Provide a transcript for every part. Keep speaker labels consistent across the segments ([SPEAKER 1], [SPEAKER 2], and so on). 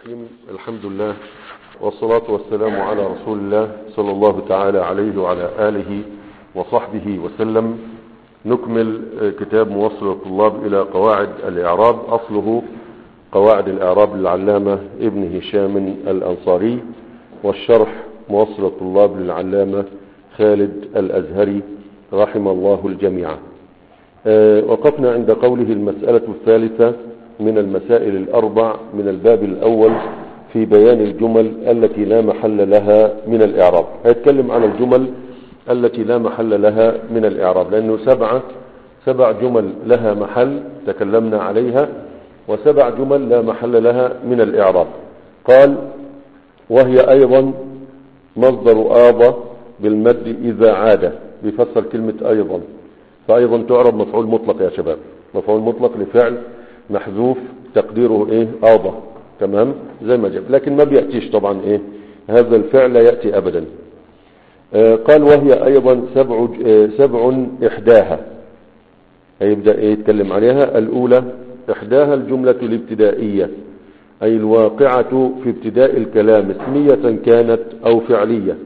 [SPEAKER 1] الرحيم الحمد لله والصلاة والسلام على رسول الله صلى الله تعالى عليه وعلى آله وصحبه وسلم نكمل كتاب موصل الطلاب إلى قواعد الإعراب أصله قواعد الإعراب للعلامة ابن هشام الأنصاري والشرح موصل الطلاب للعلامة خالد الأزهري رحم الله الجميع وقفنا عند قوله المسألة الثالثة من المسائل الأربع من الباب الأول في بيان الجمل التي لا محل لها من الإعراب هيتكلم عن الجمل التي لا محل لها من الإعراب لأنه سبعة سبع جمل لها محل تكلمنا عليها وسبع جمل لا محل لها من الإعراب قال وهي أيضا مصدر آضة بالمد إذا عاد بيفسر كلمة أيضا فأيضا تعرب مفعول مطلق يا شباب مفعول مطلق لفعل محذوف تقديره ايه آضة تمام زي ما جاب لكن ما بيأتيش طبعا ايه هذا الفعل لا يأتي أبدا آه قال وهي أيضا سبع, آه سبع إحداها هيبدأ ايه يتكلم عليها الأولى إحداها الجملة الابتدائية أي الواقعة في ابتداء الكلام اسمية كانت أو فعلية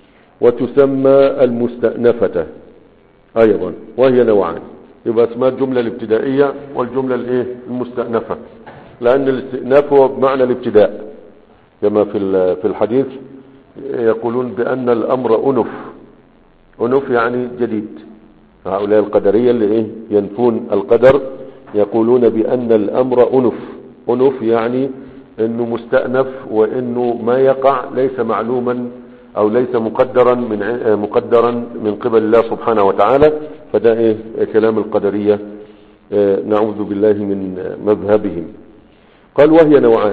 [SPEAKER 1] وتسمى المستأنفة أيضا وهي نوعان يبقى اسمها الجملة الابتدائية والجملة الايه المستأنفة لأن الاستئناف هو بمعنى الابتداء كما في في الحديث يقولون بأن الأمر أنف أنف يعني جديد هؤلاء القدرية اللي ايه ينفون القدر يقولون بأن الأمر أنف أنف يعني انه مستأنف وانه ما يقع ليس معلوما او ليس مقدرا من مقدرا من قبل الله سبحانه وتعالى فده ايه كلام القدرية اه نعوذ بالله من مذهبهم قال وهي نوعان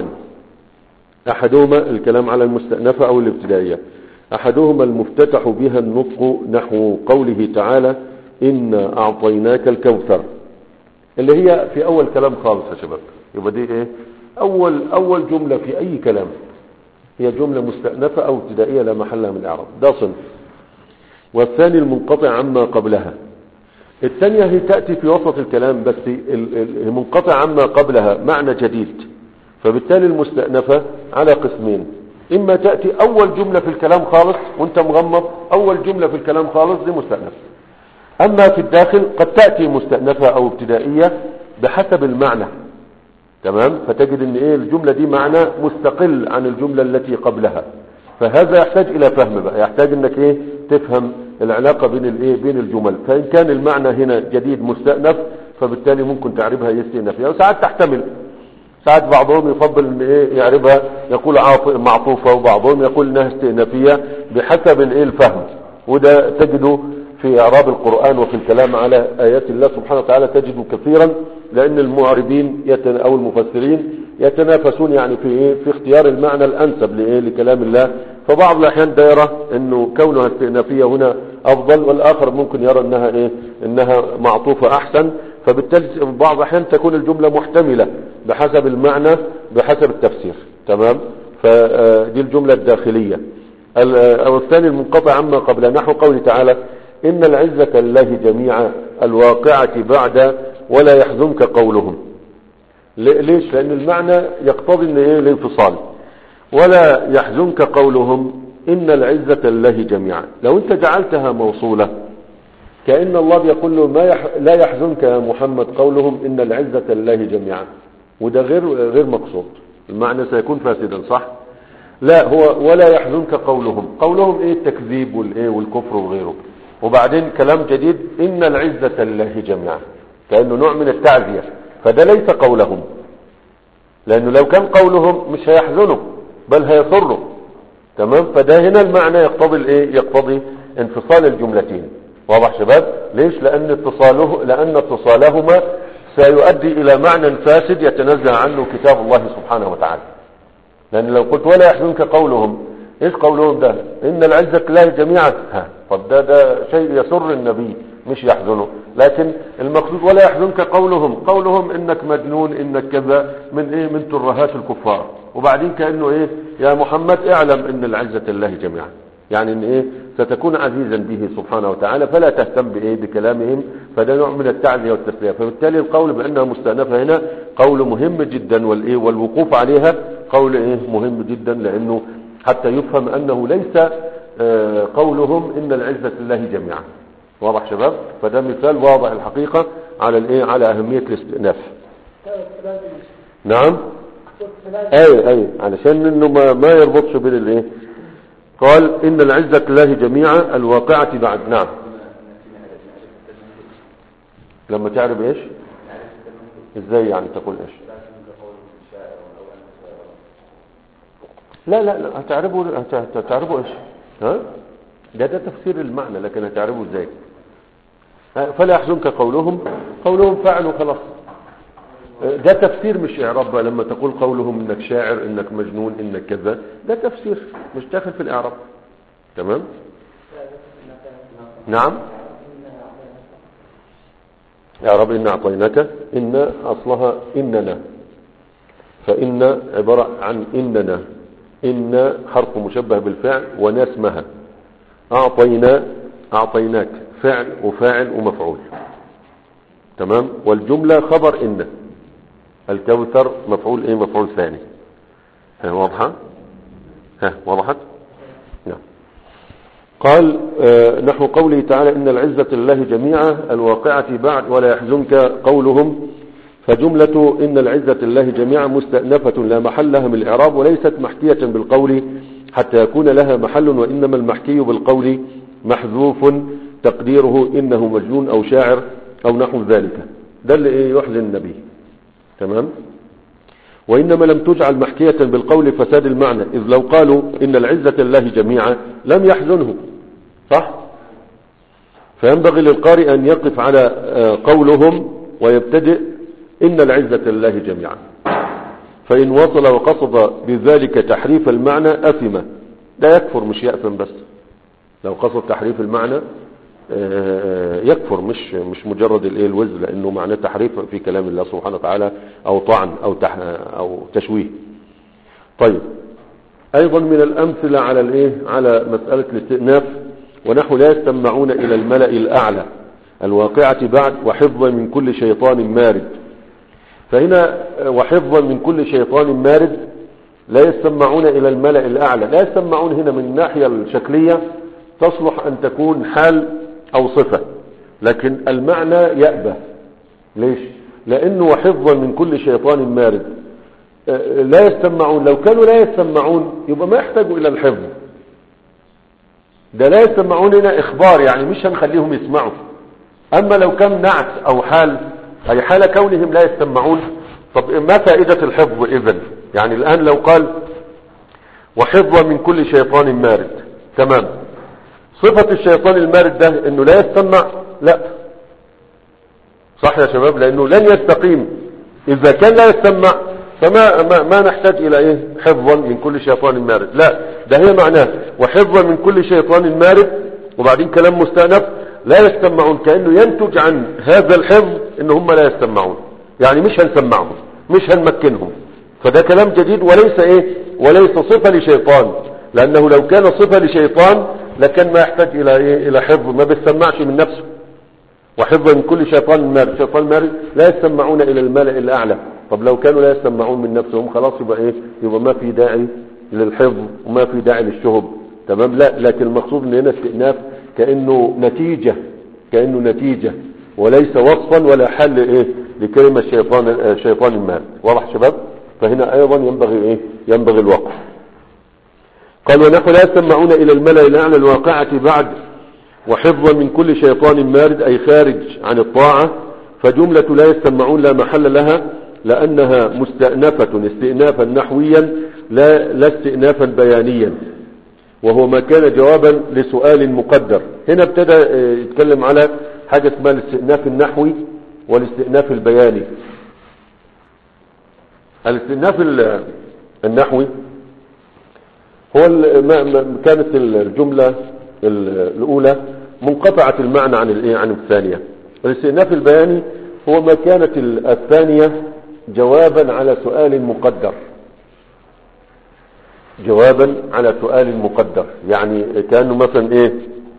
[SPEAKER 1] احدهما الكلام على المستأنفة او الابتدائية احدهما المفتتح بها النطق نحو قوله تعالى إنا اعطيناك الكوثر اللي هي في اول كلام خالص يا شباب يبقى دي ايه اول اول جملة في اي كلام هي جملة مستأنفة أو ابتدائية لا محل من الإعراب ده صنف والثاني المنقطع عما قبلها الثانية هي تأتي في وسط الكلام بس منقطع عما قبلها معنى جديد فبالتالي المستأنفة على قسمين إما تأتي أول جملة في الكلام خالص وانت مغمض أول جملة في الكلام خالص دي مستأنفة أما في الداخل قد تأتي مستأنفة أو ابتدائية بحسب المعنى تمام فتجد ان ايه الجملة دي معنى مستقل عن الجملة التي قبلها فهذا يحتاج الى فهم بقى يحتاج انك ايه تفهم العلاقة بين الايه بين الجمل فان كان المعنى هنا جديد مستأنف فبالتالي ممكن تعربها استئنافية وساعات تحتمل ساعات بعضهم يفضل ان ايه يعربها يقول معطوفة وبعضهم يقول انها استئنافية بحسب الايه الفهم وده تجده في اعراب القرآن وفي الكلام على ايات الله سبحانه وتعالى تجد كثيرا لان المعربين يتن او المفسرين يتنافسون يعني في ايه في اختيار المعنى الانسب لايه لكلام الله فبعض الاحيان ده يرى انه كونها استئنافيه هنا افضل والاخر ممكن يرى انها ايه انها معطوفه احسن فبالتالي بعض الاحيان تكون الجمله محتمله بحسب المعنى بحسب التفسير تمام فدي الجمله الداخليه او الثاني المنقطع عما قبل نحو قوله تعالى إن العزة لله جميعا الواقعة بعد ولا يحزنك قولهم ليش لأن المعنى يقتضي ان ايه الانفصال ولا يحزنك قولهم إن العزة لله جميعا لو انت جعلتها موصولة كأن الله بيقول له ما يح... لا يحزنك يا محمد قولهم إن العزة لله جميعا وده غير غير مقصود المعنى سيكون فاسدا صح لا هو ولا يحزنك قولهم قولهم ايه التكذيب والايه والكفر وغيره وبعدين كلام جديد إن العزة لله جميعا كأنه نوع من التعزية فده ليس قولهم لأنه لو كان قولهم مش هيحزنوا بل هيصروا تمام فده هنا المعنى يقتضي الايه يقتضي انفصال الجملتين واضح شباب ليش لأن اتصاله لأن اتصالهما سيؤدي إلى معنى فاسد يتنزه عنه كتاب الله سبحانه وتعالى لأن لو قلت ولا يحزنك قولهم ايش قولهم ده ان العزة لله جميعا ها طب ده ده شيء يسر النبي مش يحزنه لكن المقصود ولا يحزنك قولهم قولهم انك مجنون انك كذا من ايه من ترهات الكفار وبعدين كأنه ايه يا محمد اعلم ان العزة لله جميعا يعني ان ايه ستكون عزيزا به سبحانه وتعالى فلا تهتم بايه بكلامهم فده نوع من التعزية والتسلية فبالتالي القول بانها مستأنفة هنا قول مهم جدا والايه والوقوف عليها قول ايه مهم جدا لانه حتى يفهم انه ليس آه، قولهم ان العزة لله جميعا واضح شباب فده مثال واضح الحقيقة على الايه على اهمية الاستئناف نعم اي اي علشان انه ما, ما يربطش بين الايه قال ان العزة لله جميعا الواقعة بعد نعم لما تعرف ايش ازاي يعني تقول ايش لا لا لا هتعرفوا هت- هتعرفوا ايش ها ده ده تفسير المعنى لكن هتعرفوا ازاي ها، فلا يحزنك قولهم قولهم فعلوا خلاص ده تفسير مش اعراب بقى لما تقول قولهم انك شاعر انك مجنون انك كذا ده تفسير مش داخل في الاعراب تمام نعم يا رب إن أعطيناك إن أصلها إننا فإن عبارة عن إننا إن حرف مشبه بالفعل ونا اسمها أعطينا أعطيناك فعل وفاعل ومفعول تمام والجملة خبر إن الكوثر مفعول إيه مفعول ثاني ها واضحة ها وضحت نعم قال آه، نحو قوله تعالى إن العزة لله جميعا الواقعة بعد ولا يحزنك قولهم فجملة إن العزة لله جميعا مستأنفة لا محل لها من الإعراب وليست محكية بالقول حتى يكون لها محل وإنما المحكي بالقول محذوف تقديره إنه مجنون أو شاعر أو نحو ذلك ده اللي إيه يحزن النبي تمام وإنما لم تجعل محكية بالقول فساد المعنى إذ لو قالوا إن العزة لله جميعا لم يحزنه صح فينبغي للقارئ أن يقف على آه، قولهم ويبتدئ إن العزة لله جميعا فإن وصل وقصد بذلك تحريف المعنى أثم لا يكفر مش يأثم بس لو قصد تحريف المعنى آه، يكفر مش مش مجرد الايه الوزن لانه معناه تحريف في كلام الله سبحانه وتعالى او طعن او تح او تشويه طيب ايضا من الامثله على الايه على مساله الاستئناف ونحو لا يستمعون الى الملا الاعلى الواقعه بعد وحفظا من كل شيطان مارد فهنا آه، وحفظا من كل شيطان مارد لا يستمعون الى الملا الاعلى لا يستمعون هنا من الناحيه الشكليه تصلح أن تكون حال أو صفة لكن المعنى يأبى ليش لأنه وحفظا من كل شيطان مارد آه، لا يستمعون لو كانوا لا يستمعون يبقى ما يحتاجوا إلى الحفظ ده لا يستمعون هنا إخبار يعني مش هنخليهم يسمعوا أما لو كان نعت أو حال أي حال كونهم لا يستمعون طب ما فائدة الحفظ إذن يعني الآن لو قال وحفظا من كل شيطان مارد تمام صفة الشيطان المارد ده انه لا يستمع لا صح يا شباب لانه لن يستقيم اذا كان لا يستمع فما ما, ما نحتاج الى ايه حفظا من كل شيطان مارد لا ده هي معناه وحفظا من كل شيطان مارد وبعدين كلام مستأنف لا يستمعون كأنه ينتج عن هذا الحفظ ان هم لا يستمعون يعني مش هنسمعهم مش هنمكنهم فده كلام جديد وليس ايه وليس صفة لشيطان لانه لو كان صفة لشيطان لكن ما يحتاج الى ايه الى حفظ ما بيسمعش من نفسه وحفظا من كل شيطان مارد شيطان مارد لا يسمعون الى الملأ الاعلى طب لو كانوا لا يسمعون من نفسهم خلاص يبقى ايه يبقى ما في داعي للحفظ وما في داعي للشهب تمام لا لكن المقصود ان هنا استئناف كانه نتيجه كانه نتيجه وليس وصفا ولا حل ايه لكلمه شيطان آه، شيطان المارد واضح شباب فهنا ايضا ينبغي ايه ينبغي الوقف قال ونحو لا يسمعون إلى الملأ الأعلى الواقعة بعد وحفظا من كل شيطان مارد أي خارج عن الطاعة فجملة لا يسمعون لا محل لها لأنها مستأنفة استئنافا نحويا لا, لا استئنافا بيانيا وهو ما كان جوابا لسؤال مقدر هنا ابتدى آه، يتكلم على حاجة اسمها الاستئناف النحوي والاستئناف البياني الاستئناف ال- النحوي هو ال- ما- ما- كانت الجملة ال- الأولى منقطعة المعنى عن الإيه عن الثانية الاستئناف البياني هو ما كانت ال- الثانية جوابا على سؤال مقدر جوابا على سؤال مقدر يعني كأنه مثلا ايه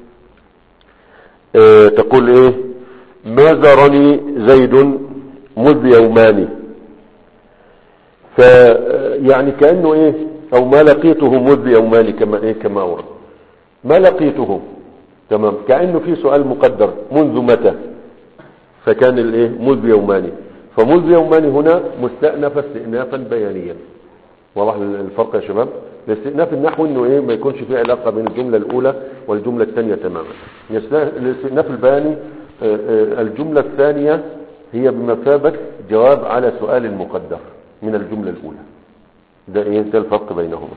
[SPEAKER 1] اه تقول ايه ما زارني زيد مذ يومان ف يعني كأنه ايه او ما لقيته مذ يومان كما ايه كما ورد ما لقيته تمام كأنه في سؤال مقدر منذ متى فكان الايه منذ يومان فمنذ يومان هنا مستأنف استئنافا بيانيا واضح الفرق يا شباب الاستئناف النحو انه ايه ما يكونش فيه علاقة بين الجملة الاولى والجملة الثانية تماما الاستئناف البياني آه، آه، الجملة الثانية هي بمثابة جواب على سؤال مقدر من الجملة الاولى ده ايه ده الفرق بينهما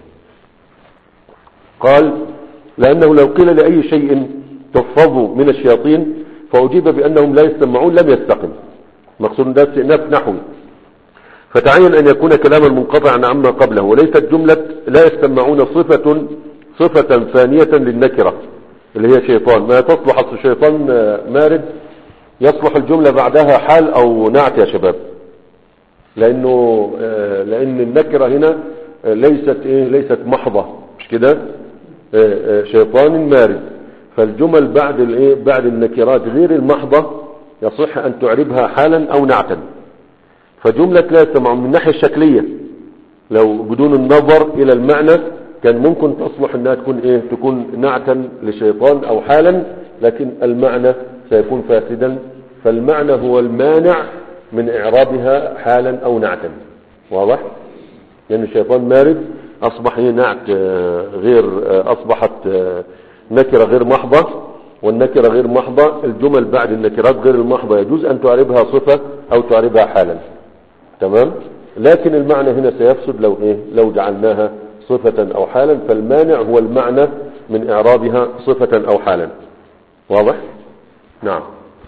[SPEAKER 1] قال لانه لو قيل لاي شيء تحفظوا من الشياطين فاجيب بانهم لا يستمعون لم يستقم مقصود ده استئناف نحوي فتعين أن يكون كلاما منقطعا عما قبله وليست جملة لا يستمعون صفة صفة ثانية للنكرة اللي هي شيطان ما تصلح أصل الشيطان مارد يصلح الجملة بعدها حال أو نعت يا شباب لأنه لأن النكرة هنا ليست إيه ليست محضة مش كده شيطان مارد فالجمل بعد الايه بعد النكرات غير المحضة يصح أن تعربها حالا أو نعتا فجملة لا يستمعون من الناحية الشكلية لو بدون النظر إلى المعنى كان ممكن تصلح أنها تكون إيه تكون نعتا لشيطان أو حالا لكن المعنى سيكون فاسدا فالمعنى هو المانع من إعرابها حالا أو نعتا واضح؟ لأن يعني الشيطان مارد أصبح هي نعت غير أصبحت نكرة غير محضة والنكرة غير محضة الجمل بعد النكرات غير المحضة يجوز أن تعربها صفة أو تعربها حالا تمام لكن المعنى هنا سيفسد لو إيه لو جعلناها صفة أو حالا فالمانع هو المعنى من إعرابها صفة أو حالا واضح نعم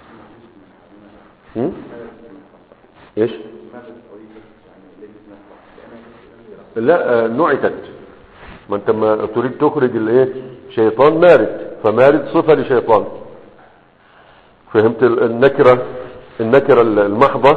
[SPEAKER 1] هم؟ ايش لا نعتت ما انت ما تريد تخرج الايه شيطان مارد فمارد صفة لشيطان فهمت النكرة النكرة المحضة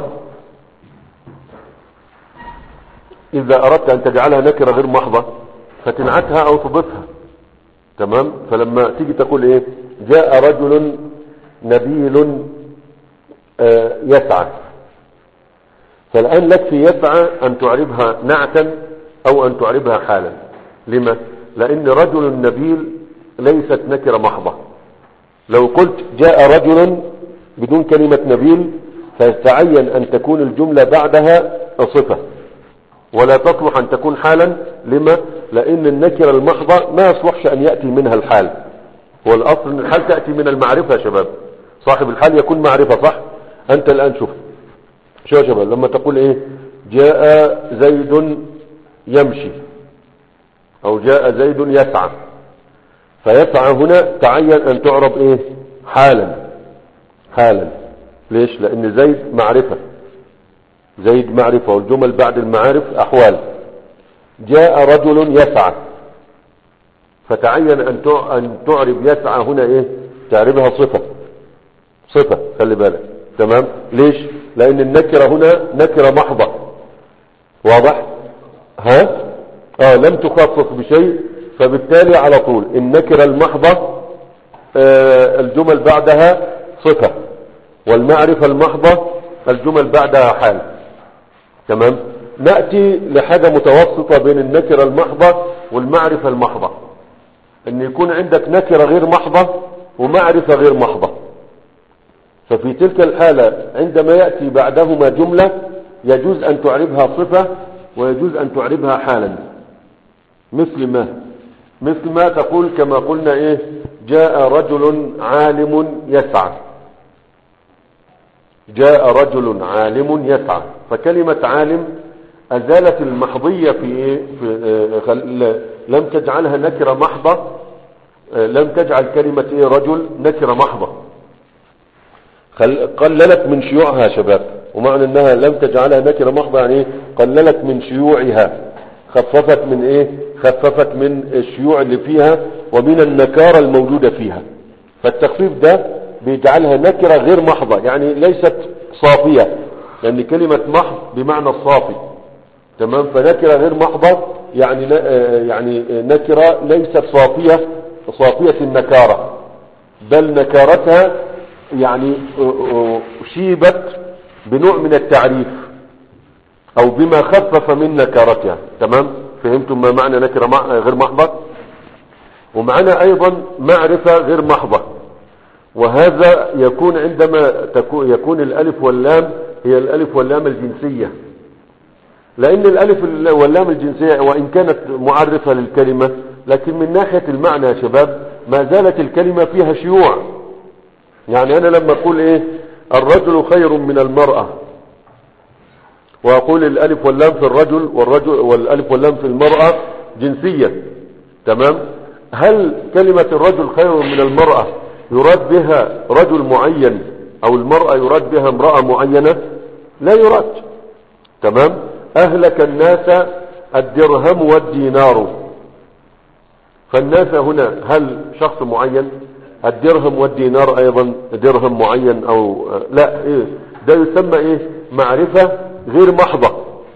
[SPEAKER 1] إذا أردت أن تجعلها نكرة غير محضة فتنعتها أو تضيفها تمام فلما تيجي تقول إيه جاء رجل نبيل آه يسعى فالآن لك في يسعى أن تعربها نعتا أو أن تعربها حالا لما لأن رجل نبيل ليست نكرة محضة لو قلت جاء رجل بدون كلمة نبيل فيتعين أن تكون الجملة بعدها صفة ولا تصلح أن تكون حالا لما لأن النكرة المحضة ما يصلحش أن يأتي منها الحال هو الأصل أن الحال تأتي من المعرفة يا شباب صاحب الحال يكون معرفة صح أنت الآن شوف شو يا شباب لما تقول إيه جاء زيد يمشي أو جاء زيد يسعى فيسعى هنا تعين أن تعرب إيه حالا حالا ليش لأن زيد معرفة زيد معرفة والجمل بعد المعارف أحوال جاء رجل يسعى فتعين أن أن تعرب يسعى هنا إيه تعربها صفة صفة خلي بالك تمام ليش لأن النكرة هنا نكرة محضة واضح ها اه لم تخصص بشيء فبالتالي على طول النكرة المحضة آه الجمل بعدها صفة والمعرفة المحضة الجمل بعدها حال تمام نأتي لحاجة متوسطة بين النكرة المحضة والمعرفة المحضة ان يكون عندك نكرة غير محضة ومعرفة غير محضة ففي تلك الحالة عندما يأتي بعدهما جملة يجوز أن تعربها صفة ويجوز أن تعربها حالا مثل ما مثل ما تقول كما قلنا ايه جاء رجل عالم يسعى جاء رجل عالم يسعى فكلمة عالم أزالت المحضية في, إيه؟ في لم تجعلها نكرة محضة لم تجعل كلمة إيه رجل نكرة محضة قللت من شيوعها شباب ومعنى انها لم تجعلها نكرة محضة يعني ايه قللت من شيوعها خففت من ايه خففت من الشيوع اللي فيها ومن النكارة الموجودة فيها فالتخفيف ده بيجعلها نكرة غير محضة يعني ليست صافية لأن كلمة محض بمعنى الصافي تمام فنكرة غير محضة يعني يعني نكرة ليست صافية صافية النكارة بل نكارتها يعني شيبت بنوع من التعريف او بما خفف من نكرتها تمام فهمتم ما معنى نكرة مع- غير محضة ومعنا ايضا معرفة غير محضة وهذا يكون عندما تكون يكون الالف واللام هي الالف واللام الجنسية لان الالف واللام الجنسية وان كانت معرفة للكلمة لكن من ناحية المعنى يا شباب ما زالت الكلمة فيها شيوع يعني انا لما اقول ايه الرجل خير من المرأة واقول الالف واللام في الرجل والرجل والالف واللام في المرأة جنسية تمام هل كلمة الرجل خير من المرأة يراد بها رجل معين او المرأة يراد بها امرأة معينة لا يراد تمام اهلك الناس الدرهم والدينار فالناس هنا هل شخص معين الدرهم والدينار ايضا درهم معين او لا ايه ده يسمى ايه معرفة غير محضة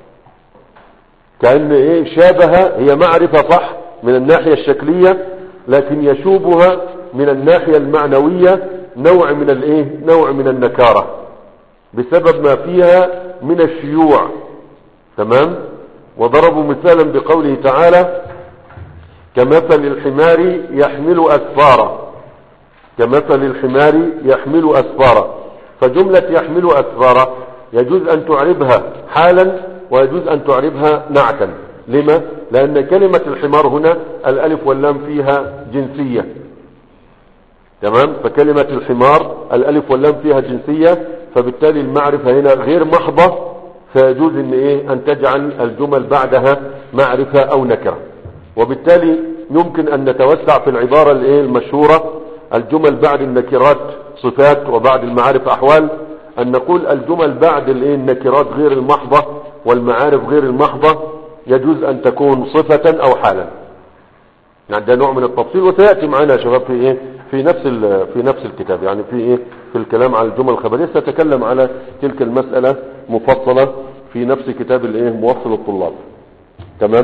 [SPEAKER 1] كأن ايه شابه هي معرفة صح من الناحية الشكلية لكن يشوبها من الناحية المعنوية نوع من الايه نوع من النكارة بسبب ما فيها من الشيوع تمام وضربوا مثالا بقوله تعالى كمثل الحمار يحمل أسفارا كمثل الحمار يحمل أسفارا فجملة يحمل أسفارا يجوز أن تعربها حالا ويجوز أن تعربها نعتا لما؟ لأن كلمة الحمار هنا الألف واللام فيها جنسية تمام فكلمة الحمار الألف واللام فيها جنسية فبالتالي المعرفة هنا غير محضة فيجوز ان ايه ان تجعل الجمل بعدها معرفة او نكرة وبالتالي يمكن ان نتوسع في العبارة الايه المشهورة الجمل بعد النكرات صفات وبعد المعارف احوال ان نقول الجمل بعد الايه النكرات غير المحضة والمعارف غير المحضة يجوز ان تكون صفة او حالا يعني ده نوع من التفصيل وسيأتي معنا يا شباب في ايه في نفس ال- في نفس الكتاب يعني في ايه في الكلام على الجمل الخبرية سأتكلم على تلك المسألة مفصلة في نفس كتاب الايه موصل الطلاب تمام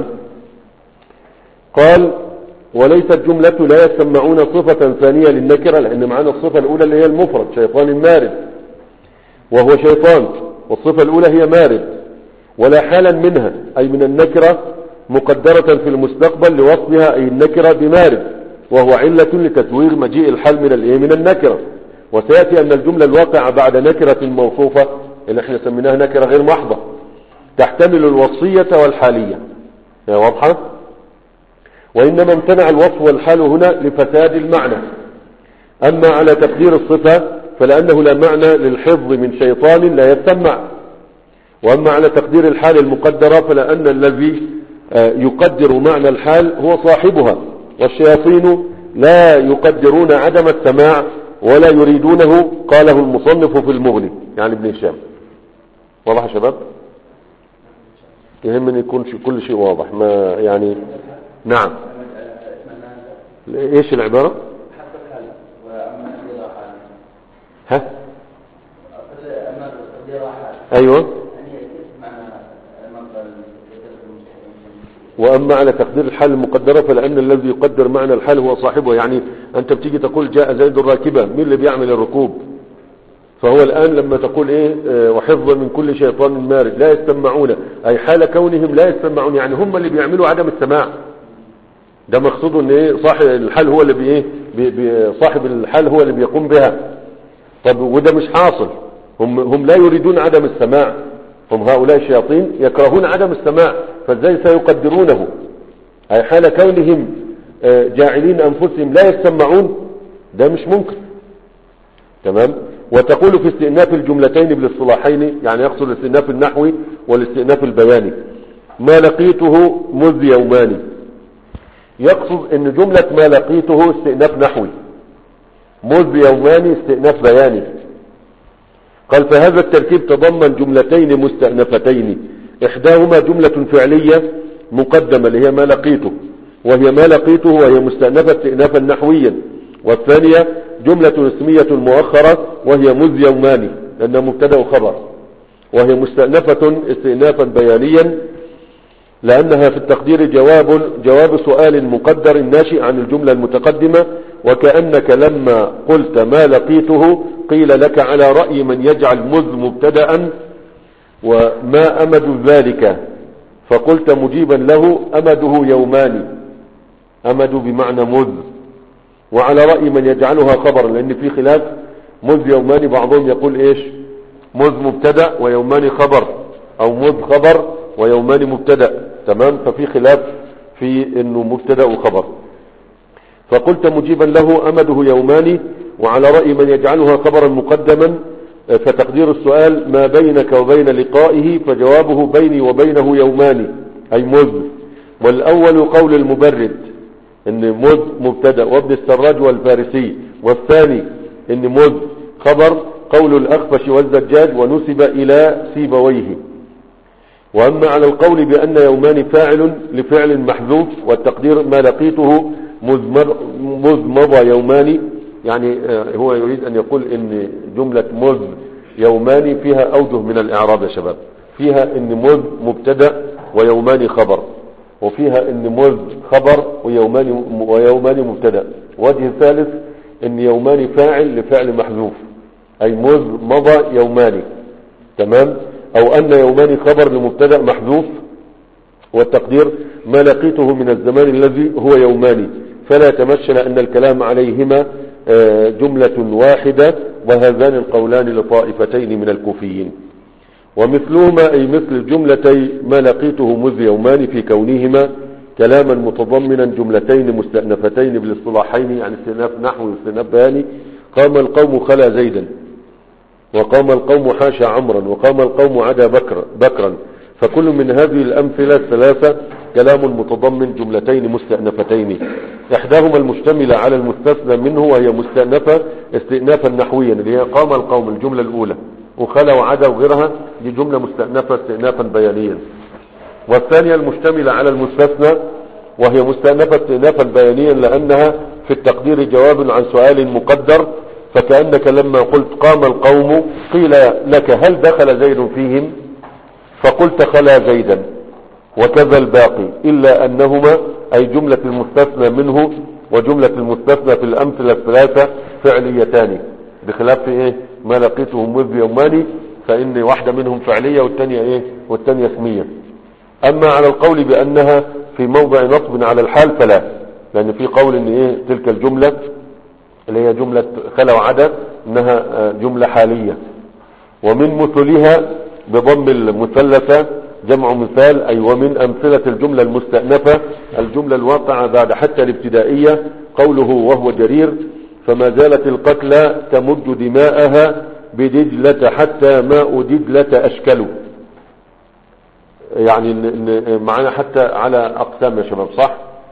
[SPEAKER 1] قال وليست جملة لا يسمعون صفة ثانية للنكرة لأن معانا الصفة الأولى اللي هي المفرد شيطان مارد وهو شيطان والصفة الأولى هي مارد ولا حالا منها أي من النكرة مقدرة في المستقبل لوصفها أي النكرة بمارد وهو علة لتزوير مجيء الحل من الإيه من النكرة وسيأتي أن الجملة الواقعة بعد نكرة موصوفة اللي احنا سميناها نكرة غير محضة تحتمل الوصية والحالية هي واضحة وإنما امتنع الوصف والحال هنا لفساد المعنى أما على تقدير الصفة فلأنه لا معنى للحفظ من شيطان لا يسمع وأما على تقدير الحال المقدرة فلأن الذي آه، يقدر معنى الحال هو صاحبها والشياطين لا يقدرون عدم السماع ولا يريدونه قاله المصنف في المغني يعني ابن هشام واضح يا شباب يهمني يكون شي- كل شيء واضح ما يعني نعم ايش العبارة ها ايوه واما على تقدير الحال المقدرة فلان الذي يقدر معنى الحال هو صاحبه يعني انت بتيجي تقول جاء زيد الراكبة مين اللي بيعمل الركوب فهو الآن لما تقول إيه آه، وحفظا من كل شيطان مارد لا يسمعون أي حال كونهم لا يسمعون يعني هم اللي بيعملوا عدم السماع ده مقصود ان ايه صاحب الحال هو اللي بايه بي بي صاحب الحال هو اللي بيقوم بها طب وده مش حاصل هم هم لا يريدون عدم السماع هم هؤلاء الشياطين يكرهون عدم السماع فازاي سيقدرونه اي حال كونهم آه، جاعلين انفسهم لا يسمعون ده مش ممكن تمام وتقول في استئناف الجملتين بالاصطلاحين يعني يقصد الاستئناف النحوي والاستئناف البياني ما لقيته مذ يومان يقصد ان جملة ما لقيته استئناف نحوي مذ يومان استئناف بياني قال فهذا التركيب تضمن جملتين مستأنفتين احداهما جملة فعلية مقدمة اللي هي ما لقيته وهي ما لقيته وهي مستأنفة استئنافا نحويا والثانية جملة اسمية مؤخرة وهي مذ يومان لأنها مبتدا وخبر وهي مستأنفة استئنافا بيانيا لأنها في التقدير جواب جواب سؤال مقدر ناشئ عن الجملة المتقدمة وكأنك لما قلت ما لقيته قيل لك على رأي من يجعل مذ مبتدا وما أمد ذلك فقلت مجيبا له أمده يومان أمد بمعنى مذ وعلى رأي من يجعلها خبرا لأن في خلاف مذ يومان بعضهم يقول إيش مذ مبتدا ويومان خبر أو مذ خبر ويومان مبتدا تمام ففي خلاف في انه مبتدا وخبر فقلت مجيبا له امده يومان وعلى رأي من يجعلها خبرا مقدما فتقدير السؤال ما بينك وبين لقائه فجوابه بيني وبينه يومان أي مذ والأول قول المبرد ان مذ مبتدا وابن السراج والفارسي والثاني ان مذ خبر قول الأخفش والزجاج ونسب إلى سيبويه وأما على القول بأن يومان فاعل لفعل محذوف والتقدير ما لقيته مذ مضى يومان يعني هو يريد أن يقول إن جملة مذ يومان فيها أوجه من الإعراب يا شباب فيها إن مذ مبتدا ويومان خبر وفيها إن مذ خبر ويومان ويومان مبتدا وجه ثالث إن يومان فاعل لفعل محذوف أي مذ مضى يومان تمام أو أن يومان خبر لمبتدا محذوف والتقدير ما لقيته من الزمان الذي هو يومان فلا تمثل أن الكلام عليهما جملة واحدة وهذان القولان لطائفتين من الكوفيين ومثلهما أي مثل جملتي ما لقيته مذ يومان في كونهما كلاما متضمنا جملتين مستأنفتين بالاصطلاحين يعني استئناف نحو واستئناف بياني قام القوم خلا زيدا وقام القوم حاشا عمرا وقام القوم عدا بكر بكرا فكل من هذه الأمثلة الثلاثة كلام متضمن جملتين مستأنفتين إحداهما المشتملة على المستثنى منه وهي مستأنفة استئنافا نحويا اللي هي قام القوم الجملة الأولى وخلا وعدا وغيرها دي جملة مستأنفة استئنافا بيانيا والثانية المشتملة على المستثنى وهي مستأنفة استئنافا بيانيا لأنها في التقدير جواب عن سؤال مقدر فكأنك لما قلت قام القوم قيل لك هل دخل زيد فيهم فقلت خلا زيدا وكذا الباقي إلا أنهما أي جملة المستثنى منه وجملة المستثنى في الأمثلة الثلاثة فعليتان بخلاف في إيه ما لقيتهم مذ يوماني فإن واحدة منهم فعلية والثانية إيه والثانية اسمية أما على القول بأنها في موضع نصب على الحال فلا لأن في قول إن إيه تلك الجملة اللي هي جملة خلا وعدا إنها جملة حالية ومن مثلها بضم المثلثة جمع مثال أي ومن أمثلة الجملة المستأنفة الجملة الواقعة بعد حتى الابتدائية قوله وهو جرير فما زالت القتلى تمد دماءها بدجلة حتى ماء دجلة أشكله يعني معنا حتى على أقسام يا شباب صح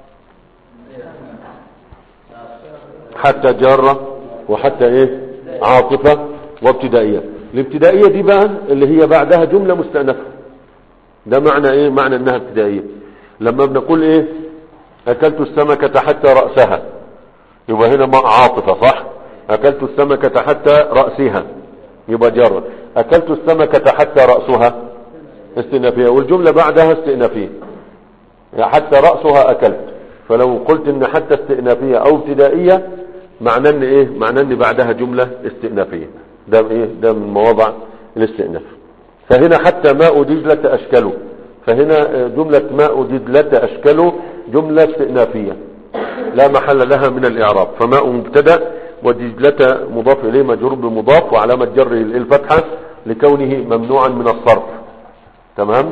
[SPEAKER 1] حتى جارة وحتى ايه عاطفة وابتدائية الابتدائية دي بقى اللي هي بعدها جملة مستأنفة ده معنى ايه معنى انها ابتدائية لما بنقول ايه اكلت السمكة حتى رأسها يبقى هنا عاطفة صح اكلت السمكة حتى رأسها يبقى جرة اكلت السمكة حتى رأسها استئنافية والجملة بعدها استئنافية يعني حتى رأسها اكلت فلو قلت ان حتى استئنافية او ابتدائية معناه ان ايه معناه ان بعدها جملة استئنافية ده ايه ده من مواضع الاستئناف فهنا حتى ماء دجلة اشكله فهنا جملة ماء دجلة اشكله جملة استئنافية لا محل لها من الاعراب فماء مبتدا ودجلة مضاف اليه مجرور بمضاف وعلامة جره الفتحة لكونه ممنوعا من الصرف تمام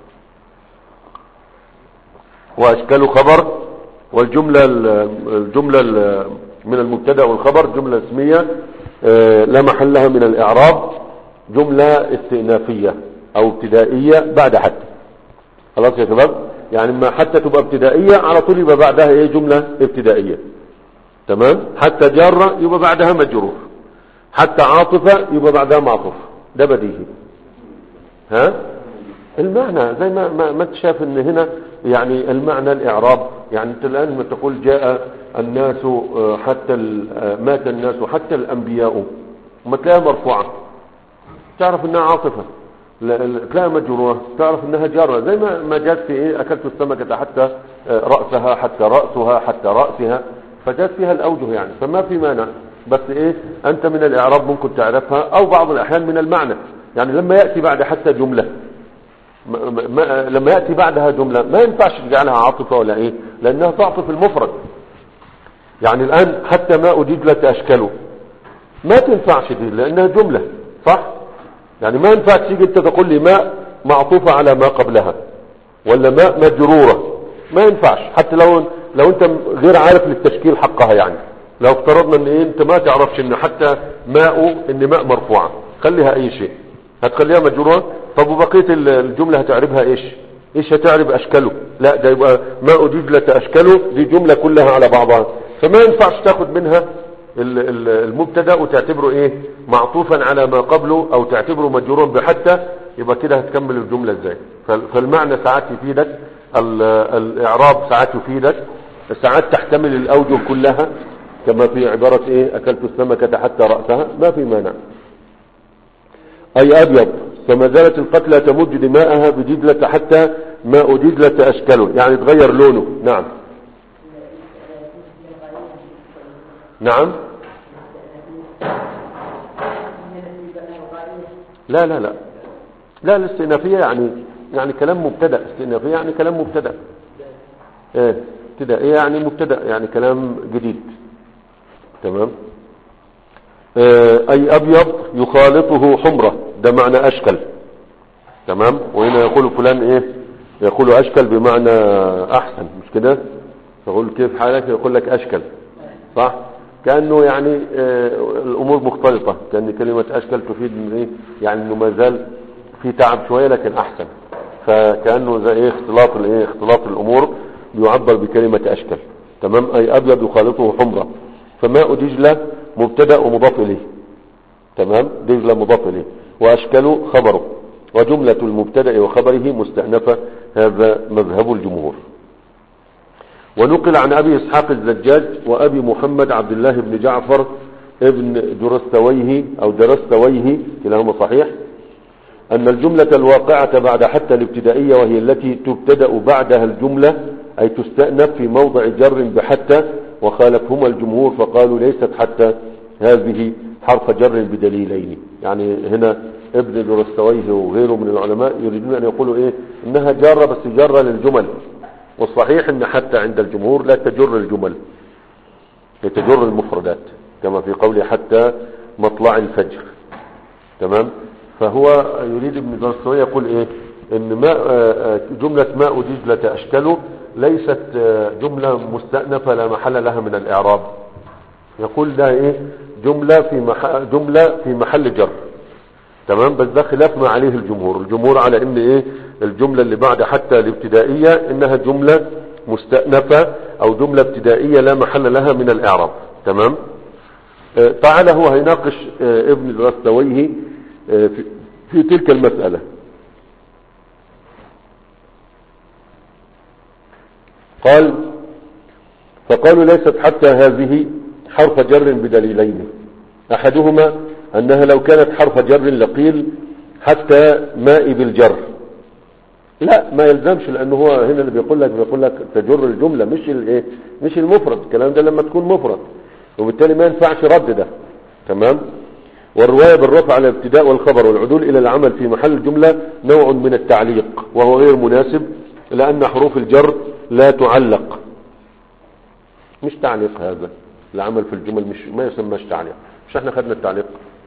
[SPEAKER 1] واشكال خبر والجملة الجملة من المبتدا والخبر جملة اسمية لا محل لها من الاعراب جملة استئنافية او ابتدائية بعد حتى خلاص يا شباب يعني ما حتى تبقى ابتدائية على طول يبقى بعدها ايه جملة ابتدائية تمام حتى جارة يبقى بعدها مجرور حتى عاطفة يبقى بعدها معطوف ده بديهي ها المعنى زي ما ما, ما انت شايف ان هنا يعني المعنى الاعراب يعني انت الان ما تقول جاء الناس حتى مات الناس حتى الانبياء وما تلاقيها مرفوعه تعرف انها عاطفه تلاقيها مجروره تعرف انها جاره زي ما ما جاءت في ايه اكلت السمكه حتى راسها حتى راسها حتى راسها فجاءت فيها الاوجه يعني فما في مانع بس ايه انت من الاعراب ممكن تعرفها او بعض الاحيان من المعنى يعني لما يأتي بعد حتى جملة ما ما لما يأتي بعدها جملة ما ينفعش تجعلها عاطفة ولا ايه لانها تعطف المفرد يعني الان حتى ماء دجلة اشكله ما تنفعش دي لانها جملة صح يعني ما ينفع تيجي انت تقول لي ماء معطوفة على ما قبلها ولا ماء مجرورة ما ينفعش حتى لو لو انت غير عارف للتشكيل حقها يعني لو افترضنا ان إيه انت ما تعرفش ان حتى ماء ان ماء مرفوعة خليها اي شيء هتخليها مجرورة طب وبقية ال- الجملة هتعربها ايش ايش هتعرب اشكاله لا ده يبقى ماء دجلة اشكاله دي جملة كلها على بعضها فما ينفعش تاخد منها ال- ال- المبتدا وتعتبره ايه معطوفا على ما قبله او تعتبره مجرورا بحتى يبقى كده هتكمل الجملة ازاي فال- فالمعنى ساعات يفيدك ال- الاعراب ساعات يفيدك ساعات تحتمل الاوجه كلها كما في عبارة ايه اكلت السمكة حتى رأسها ما في مانع اي ابيض فما زالت القتلى تمج دماءها بدجلة حتى ماء دجلة اشكله يعني تغير لونه نعم نعم لا لا لا لا الاستئنافية يعني يعني كلام مبتدا استئنافية يعني كلام مبتدا ايه ابتدائية يعني مبتدا يعني كلام جديد تمام آه، اي ابيض يخالطه حمرة ده معنى اشكل تمام وهنا يقول فلان ايه يقول اشكل بمعنى احسن مش كده تقول كيف حالك يقول لك اشكل صح كأنه يعني آه، الامور مختلطة كأن كلمة اشكل تفيد من ايه يعني انه ما زال في تعب شوية لكن احسن فكأنه زي ايه اختلاط الايه اختلاط الامور بيعبر بكلمة اشكل تمام اي ابيض يخالطه حمرة فماء دجلة مبتدا ومضاف اليه تمام دجلة مضاف اليه واشكله خبره وجملة المبتدا وخبره مستأنفة هذا مذهب الجمهور ونقل عن أبي إسحاق الزجاج وأبي محمد عبد الله بن جعفر ابن درستويه أو درستويه كلاهما صحيح أن الجملة الواقعة بعد حتى الابتدائية وهي التي تبتدأ بعدها الجملة أي تستأنف في موضع جر بحتى وخالفهما الجمهور فقالوا ليست حتى هذه حرف جر بدليلين يعني هنا ابن درستويه وغيره من العلماء يريدون أن يقولوا إيه إنها جارة بس جارة للجمل والصحيح ان حتى عند الجمهور لا تجر الجمل هي تجر المفردات كما في قوله حتى مطلع الفجر تمام فهو يريد ابن درسوي يقول ايه ان ماء آه، آه، جملة ماء دجلة اشكله ليست آه، جملة مستأنفة لا محل لها من الاعراب يقول ده ايه جملة في محل جملة في محل جر تمام بس ده خلاف ما عليه الجمهور الجمهور على ان ايه الجملة اللي بعد حتى الابتدائية انها جملة مستأنفة او جملة ابتدائية لا محل لها من الاعراب تمام آه تعالى هو هيناقش آه ابن الرستويه آه في, في تلك المسألة قال فقالوا ليست حتى هذه حرف جر بدليلين احدهما انها لو كانت حرف جر لقيل حتى ماء بالجر لا ما يلزمش لانه هو هنا اللي بيقول لك بيقول لك تجر الجمله مش الايه مش المفرد الكلام ده لما تكون مفرد وبالتالي ما ينفعش رد ده تمام والروايه بالرفع على الابتداء والخبر والعدول الى العمل في محل الجمله نوع من التعليق وهو غير مناسب لان حروف الجر لا تعلق مش تعليق هذا العمل في الجمل مش ما يسمىش تعليق مش احنا خدنا التعليق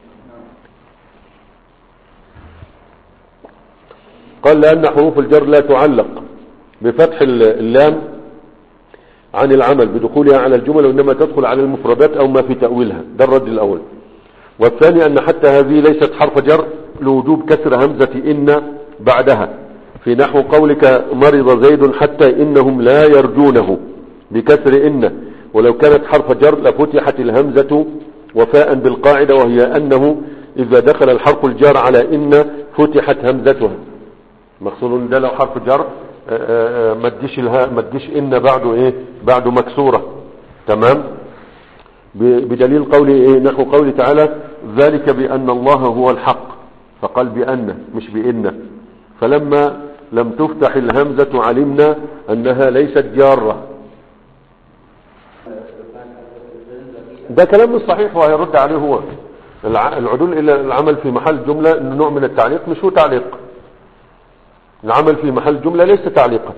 [SPEAKER 1] قال لأن حروف الجر لا تعلق بفتح اللام عن العمل بدخولها على الجمل وإنما تدخل على المفردات أو ما في تأويلها ده الرد الأول والثاني أن حتى هذه ليست حرف جر لوجوب كسر همزة إن بعدها في نحو قولك مرض زيد حتى إنهم لا يرجونه بكسر إن ولو كانت حرف جر لفتحت الهمزة وفاء بالقاعدة وهي أنه إذا دخل الحرف الجار على إن فتحت همزتها مقصود ده لو حرف جر ما تجيش الها ما تجيش ان بعده ايه بعده مكسوره تمام بدليل قوله ايه نحو قوله تعالى ذلك بان الله هو الحق فقال بان مش بان فلما لم تفتح الهمزه علمنا انها ليست جاره ده كلام مش صحيح وهيرد عليه هو الع- العدول الى العمل في محل جملة انه نوع من التعليق مش هو تعليق العمل في محل جملة ليس تعليقا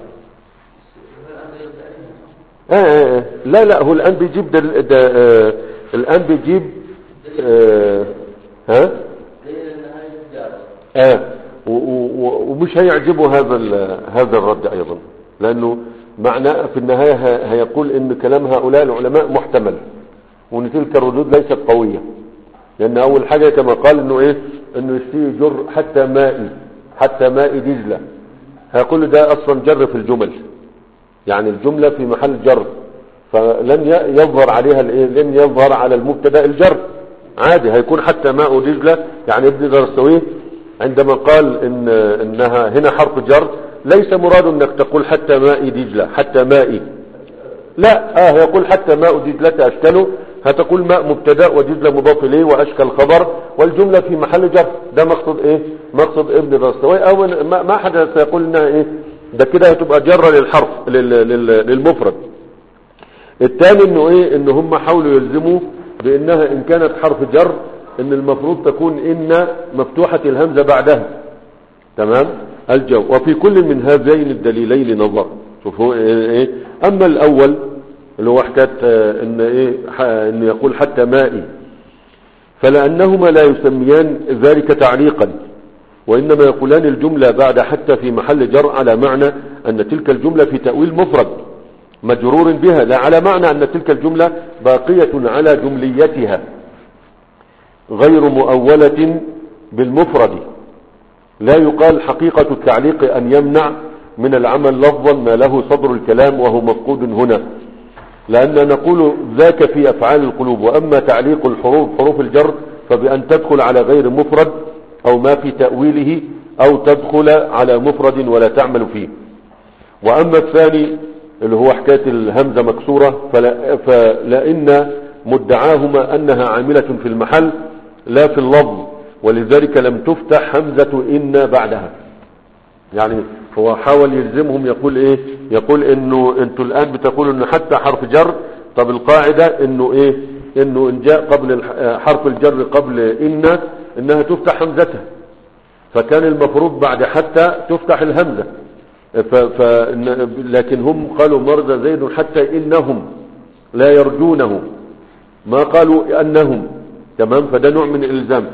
[SPEAKER 1] آه آه آه. لا لا هو الآن بيجيب ده, ده آه الآن بيجيب آه ها آه و- و- و- ومش هيعجبه هذا ال- هذا الرد أيضا لأنه معناه في النهاية ه- هيقول إن كلام هؤلاء العلماء محتمل وإن تلك الردود ليست قوية لأن أول حاجة كما قال إنه إيه إنه يشتري جر حتى مائي حتى ماء دجلة هيقول ده أصلا جر في الجمل يعني الجملة في محل جر فلن ي- يظهر عليها الايه لن يظهر على المبتدا الجر عادي هيكون حتى ماء دجلة يعني ابن درسويه عندما قال ان انها هنا حرف جر ليس مراد انك تقول حتى ماء دجلة حتى مائي لا اه يقول حتى ماء دجلة اشكله هتقول ماء مبتدا ودجلة مضاف اليه واشكل خبر والجملة في محل جر ده مقصد ايه مقصد ابن درسويه او ما ما حد سيقول انها ايه ده كده هتبقى جرة للحرف لل- لل- للمفرد الثاني انه ايه ان هم حاولوا يلزموا بانها ان كانت حرف جر ان المفروض تكون ان مفتوحة الهمزة بعدها تمام الجو وفي كل من هذين الدليلين نظر شوفوا ايه, إيه؟ اما الاول اللي هو حكايه آه، ان ايه ح- ان يقول حتى مائي فلانهما لا يسميان ذلك تعليقا وإنما يقولان الجملة بعد حتى في محل جر على معنى أن تلك الجملة في تأويل مفرد مجرور بها لا على معنى أن تلك الجملة باقية على جمليتها غير مؤولة بالمفرد لا يقال حقيقة التعليق أن يمنع من العمل لفظا ما له صدر الكلام وهو مفقود هنا لأن نقول ذاك في أفعال القلوب وأما تعليق الحروف حروف الجر فبأن تدخل على غير مفرد أو ما في تأويله أو تدخل على مفرد ولا تعمل فيه وأما الثاني اللي هو حكاية الهمزة مكسورة فلا فلأن مدعاهما أنها عاملة في المحل لا في اللفظ ولذلك لم تفتح همزة إن بعدها يعني هو حاول يلزمهم يقول ايه يقول انه انتوا الان بتقولوا ان حتى حرف جر طب القاعدة انه ايه انه ان جاء قبل الح- حرف الجر قبل ان انها تفتح همزتها فكان المفروض بعد حتى تفتح الهمزة ف ف لكن هم قالوا مرضى زيد حتى انهم لا يرجونه ما قالوا انهم تمام فده نوع من الالزام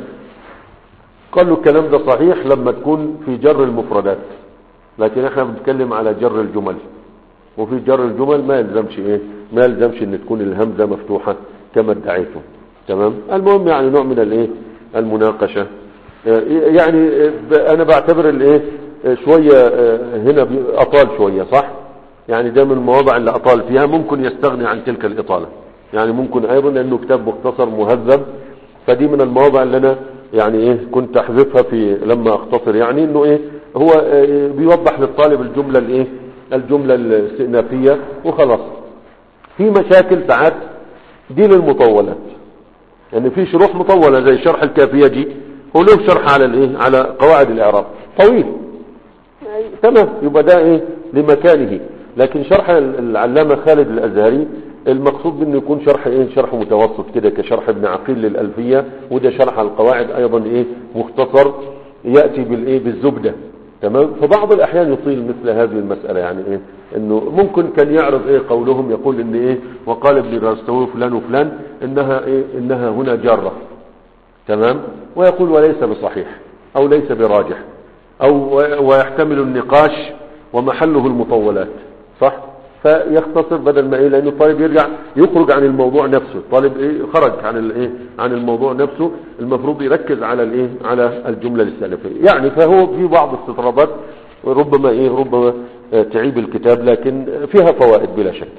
[SPEAKER 1] قالوا الكلام ده صحيح لما تكون في جر المفردات لكن احنا بنتكلم على جر الجمل وفي جر الجمل ما يلزمش ايه ما يلزمش ان تكون الهمزة مفتوحة كما ادعيته تمام المهم يعني نوع من الايه المناقشة آه، يعني آه، ب- انا بعتبر الايه آه، شوية آه، هنا بي- اطال شوية صح يعني ده من المواضع اللي اطال فيها ممكن يستغني عن تلك الاطالة يعني ممكن ايضا لانه كتاب مختصر مهذب فدي من المواضع اللي انا يعني ايه كنت احذفها في لما اختصر يعني انه ايه هو آه، بيوضح للطالب الجملة الايه الجملة الاستئنافية وخلاص في مشاكل ساعات دي للمطولات يعني في شروح مطولة زي شرح الكافيجي هو له شرح على الايه على قواعد الاعراب طويل يعني تمام يبقى ده ايه لمكانه لكن شرح العلامة خالد الازهري المقصود انه يكون شرح ايه شرح متوسط كده كشرح ابن عقيل للالفية وده شرح على القواعد ايضا ايه مختصر يأتي بالايه بالزبدة تمام فبعض الاحيان يطيل مثل هذه المسألة يعني ايه انه ممكن كان يعرض ايه قولهم يقول ان ايه وقال ابن راستوي فلان وفلان انها ايه انها هنا جارة تمام ويقول وليس بصحيح او ليس براجح او ويحتمل النقاش ومحله المطولات صح فيختصر بدل ما ايه لان الطالب يرجع يخرج عن الموضوع نفسه الطالب ايه خرج عن الايه عن الموضوع نفسه المفروض يركز على الايه على الجمله الاستئنافيه يعني فهو في بعض استطرادات ربما ايه ربما آه، تعيب الكتاب لكن فيها فوائد بلا شك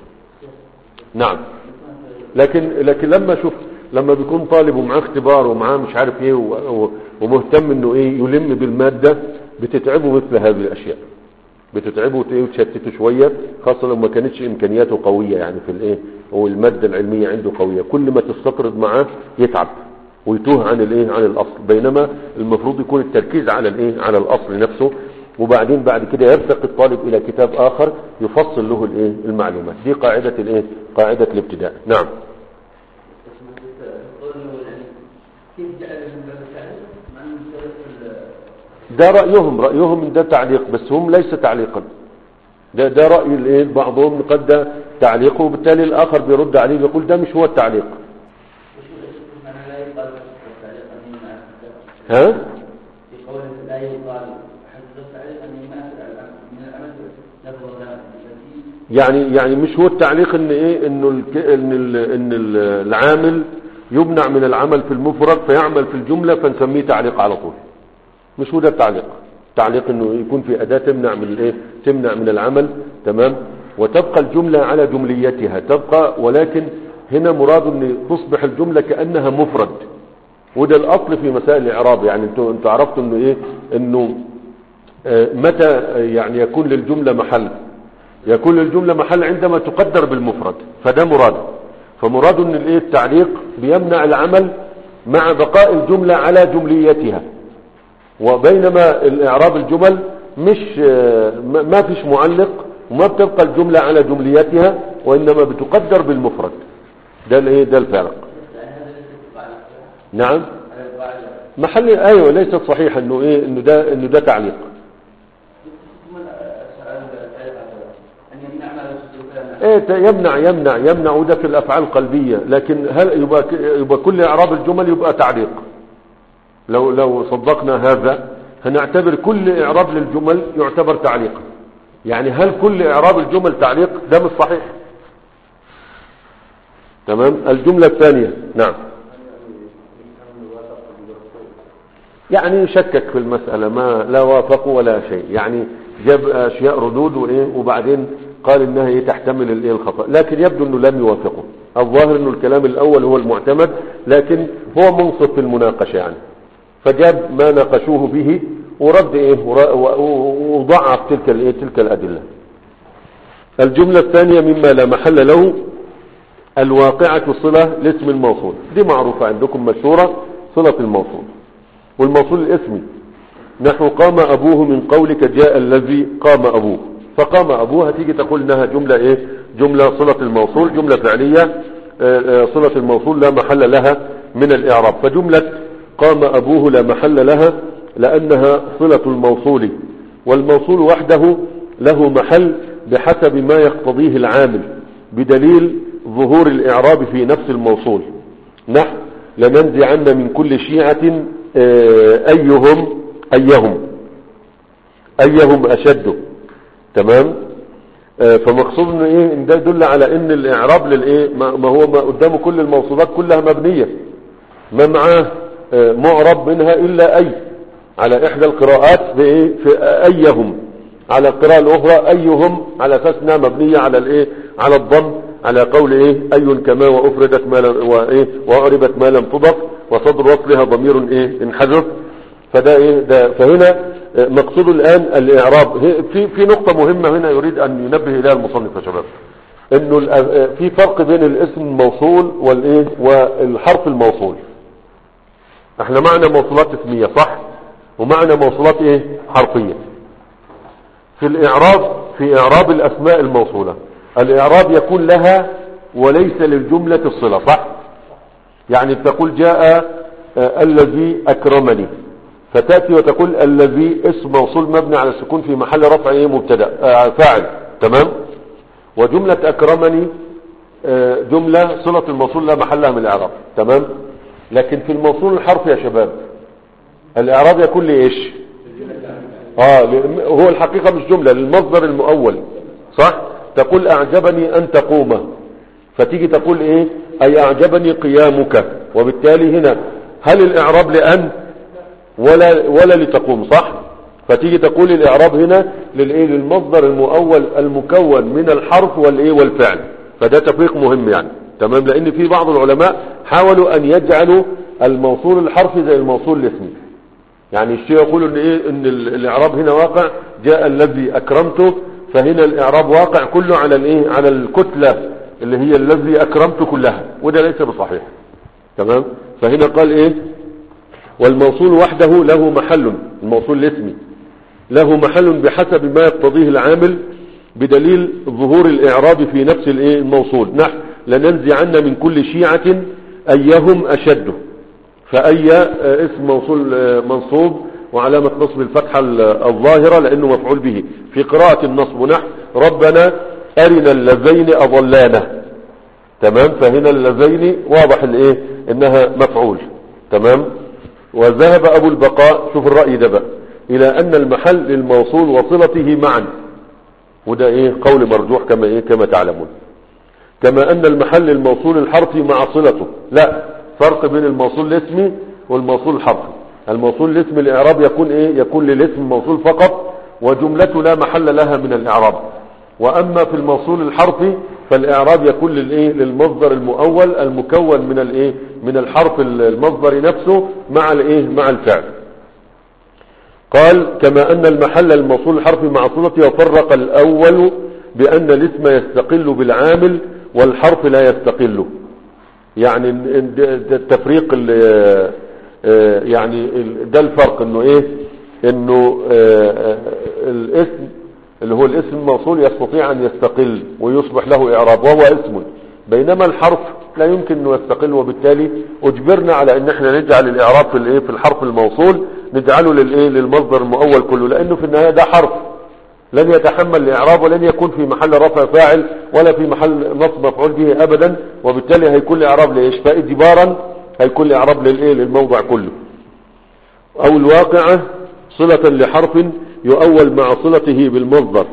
[SPEAKER 1] نعم لكن لكن لما شوف لما بيكون طالب ومعاه اختبار ومعاه مش عارف ايه و- و- ومهتم انه ايه يلم بالماده بتتعبه مثل هذه الاشياء بتتعبه وت- إيه وتشتته شويه خاصه لو ما كانتش امكانياته قويه يعني في الايه والماده العلميه عنده قويه كل ما تستطرد معاه يتعب ويتوه عن الايه عن الاصل بينما المفروض يكون التركيز على الايه على الاصل نفسه وبعدين بعد كده يرتقي الطالب الى كتاب اخر يفصل له الايه المعلومات دي قاعده الايه قاعده الابتداء نعم
[SPEAKER 2] كيف جعل
[SPEAKER 1] ده رأيهم رأيهم إن ده تعليق بس هم ليس تعليقا ده ده رأي الايه بعضهم قد ده تعليق وبالتالي الآخر بيرد عليه بيقول ده مش هو التعليق
[SPEAKER 2] أنا لا يقال التعليق أني ما أخذ
[SPEAKER 1] ها
[SPEAKER 2] في قوله لا يقال حسب التعليق أني ما أخذ من العمل لفظ التي
[SPEAKER 1] يعني يعني مش هو التعليق ان ايه انه الك... ان ال... ان ال- العامل يمنع من العمل في المفرد فيعمل في الجملة فنسميه تعليق على طول مش هو ده التعليق تعليق انه يكون في اداة تمنع من الايه تمنع من العمل تمام وتبقى الجملة على جمليتها تبقى ولكن هنا مراد ان تصبح الجملة كأنها مفرد وده الاصل في مسائل الاعراب يعني انتوا انتوا عرفتوا انه ايه انه آه، متى آه، يعني يكون للجملة محل يكون للجملة محل عندما تقدر بالمفرد فده مراد فمراد ان الايه التعليق بيمنع العمل مع بقاء الجملة على جمليتها وبينما الاعراب الجمل مش آه، ما ما فيش معلق وما بتبقى الجملة على جمليتها وانما بتقدر بالمفرد ده الايه ده الفارق
[SPEAKER 2] يعني هذا ليس تعليق
[SPEAKER 1] نعم
[SPEAKER 2] هذا تعليق
[SPEAKER 1] محل ايوه ليست صحيح انه ايه انه ده انه ده تعليق
[SPEAKER 2] ثم السؤال التعليق أن يمنع ما يصدر كلامه
[SPEAKER 1] ايه ت- يمنع يمنع يمنع وده في الافعال القلبيه لكن هل يبقى ك- يبقى كل اعراب الجمل يبقى تعليق لو لو صدقنا هذا هنعتبر كل اعراب للجمل يعتبر تعليقا يعني هل كل اعراب الجمل تعليق ده مش صحيح تمام الجمله الثانيه نعم يعني شكك في المسألة ما لا وافقوا ولا شيء يعني جاب أشياء ردود وإيه وبعدين قال إنها إيه تحتمل الإيه الخطأ لكن يبدو إنه لم يوافقه الظاهر إنه الكلام الأول هو المعتمد لكن هو منصف في المناقشة يعني فجاب ما ناقشوه به ورد إيه ور- و- و- وضعف تلك الإيه تلك الأدلة الجملة الثانية مما لا محل له الواقعة صلة لاسم الموصول دي معروفة عندكم مشهورة صلة الموصول والموصول الاسمي نحو قام أبوه من قولك جاء الذي قام أبوه فقام أبوه هتيجي تقول إنها جملة إيه جملة صلة الموصول جملة فعلية آه، آه، صلة الموصول لا محل لها من الإعراب فجملة قام أبوه لا محل لها لأنها صلة الموصول والموصول وحده له محل بحسب ما يقتضيه العامل بدليل ظهور الإعراب في نفس الموصول نحن لننزعن من كل شيعة آه، أيهم أيهم أيهم أشد تمام آه، فمقصود انه ايه ان ده يدل على ان الاعراب للايه ما ما هو ما قدامه كل الموصولات كلها مبنيه ما معاه آه، معرب منها الا اي على احدى القراءات بايه في ايهم على القراءه الاخرى ايهم على اساس انها مبنيه على الايه على الضم على قول ايه اي كما وافردت ما لم وايه واعربت ما لم تضف وصدر وصلها ضمير ايه انحذف فده ايه ده فهنا آه، مقصود الان الاعراب هي- في في نقطه مهمه هنا يريد ان ينبه اليها المصنف يا شباب انه ال- آه، في فرق بين الاسم الموصول والايه والحرف الموصول احنا معنا موصولات اسميه صح ومعنا موصولات ايه حرفيه في الاعراب في اعراب الاسماء الموصوله الاعراب يكون لها وليس للجمله الصله صح يعني تقول جاء آه، الذي اكرمني فتاتي وتقول الذي اسم موصول مبني على السكون في محل رفع ايه مبتدا آه، فاعل تمام وجمله اكرمني آه، جمله صله الموصول لا محل لها من الاعراب تمام لكن في الموصول الحرف يا شباب الاعراب يكون لايش اه ل- هو الحقيقه مش جمله للمصدر المؤول صح تقول اعجبني ان تقوم فتيجي تقول ايه اي اعجبني قيامك وبالتالي هنا هل الاعراب لان ولا ولا لتقوم صح فتيجي تقول الاعراب هنا للايه للمصدر المؤول المكون من الحرف والايه والفعل فده تفريق مهم يعني تمام لان في بعض العلماء حاولوا ان يجعلوا الموصول الحرفي زي الموصول الاسمي يعني الشيء يقول ان ايه ان ال- الاعراب هنا واقع جاء الذي اكرمته فهنا الاعراب واقع كله على الايه على الكتله اللي هي الذي اكرمت كلها وده ليس بصحيح تمام فهنا قال ايه والموصول وحده له محل الموصول الاسمي له محل بحسب ما يقتضيه العامل بدليل ظهور الإعراب في نفس الإيه الموصول نحن لننزعن من كل شيعة أيهم أشد فأي آه، اسم موصول آه، منصوب وعلامة نصب الفتحة ال- الظاهرة لأنه مفعول به في قراءة النصب نحو ربنا أرنا اللذين أضلانا تمام فهنا اللذين واضح الايه انها مفعول تمام وذهب ابو البقاء شوف الرأي ده بقى الى ان المحل للموصول وصلته معا وده ايه قول مرجوح كما ايه كما تعلمون كما ان المحل الموصول الحرفي مع صلته لا فرق بين الموصول الاسمي والموصول الحرفي الموصول الاسمي الاعراب يكون ايه يكون للاسم موصول فقط وجملته لا محل لها من الاعراب واما في الموصول الحرفي فالاعراب يكون للايه للمصدر المؤول المكون من الايه من الحرف المصدر نفسه مع الايه مع الفعل قال كما ان المحل الموصول الحرفي مع صلته وفرق الاول بان الاسم يستقل بالعامل والحرف لا يستقل يعني ال- ال- التفريق ال- آه، يعني ال- ده الفرق انه ايه انه آه، آه، الاسم اللي هو الاسم الموصول يستطيع ان يستقل ويصبح له اعراب وهو اسم بينما الحرف لا يمكن انه يستقل وبالتالي اجبرنا على ان احنا نجعل الاعراب في الايه في الحرف الموصول نجعله للايه للمصدر المؤول كله لانه في النهايه ده حرف لن يتحمل الاعراب ولن يكون في محل رفع فاعل ولا في محل نصب مفعول به ابدا وبالتالي هيكون الاعراب لايش فاجبارا هيكون الاعراب للايه للموضع كله او الواقعة صلة لحرف يؤول مع صلته بالمصدر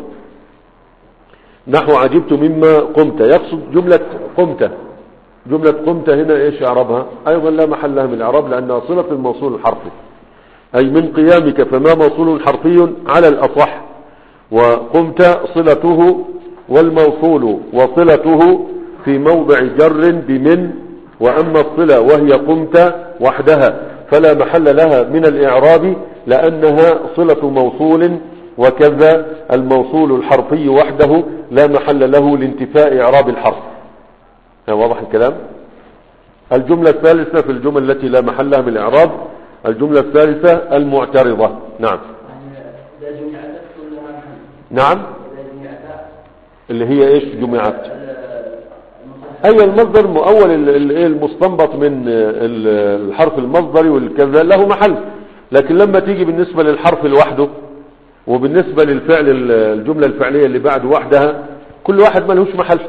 [SPEAKER 1] نحو عجبت مما قمت يقصد جملة قمت جملة قمت هنا ايش اعرابها ايضا لا محل لها من الاعراب لانها صلة الموصول الحرفي اي من قيامك فما موصول حرفي على الاصح وقمت صلته والموصول وصلته في موضع جر بمن وأما الصلة وهي قمت وحدها فلا محل لها من الإعراب لأنها صلة موصول وكذا الموصول الحرفي وحده لا محل له لانتفاء إعراب الحرف ها واضح الكلام الجملة الثالثة في الجمل التي لا محل لها من الإعراب الجملة الثالثة المعترضة نعم
[SPEAKER 2] يعني إذا جمعت كلها محل
[SPEAKER 1] نعم
[SPEAKER 2] إذا جمعت
[SPEAKER 1] اللي هي ايش جمعت
[SPEAKER 2] المصحف
[SPEAKER 1] اي المصدر المؤول ال- ال- إيه المستنبط من ال- الحرف المصدري والكذا له محل لكن لما تيجي بالنسبة للحرف لوحده وبالنسبة للفعل ال- الجملة الفعلية اللي بعد وحدها كل واحد ملهوش محل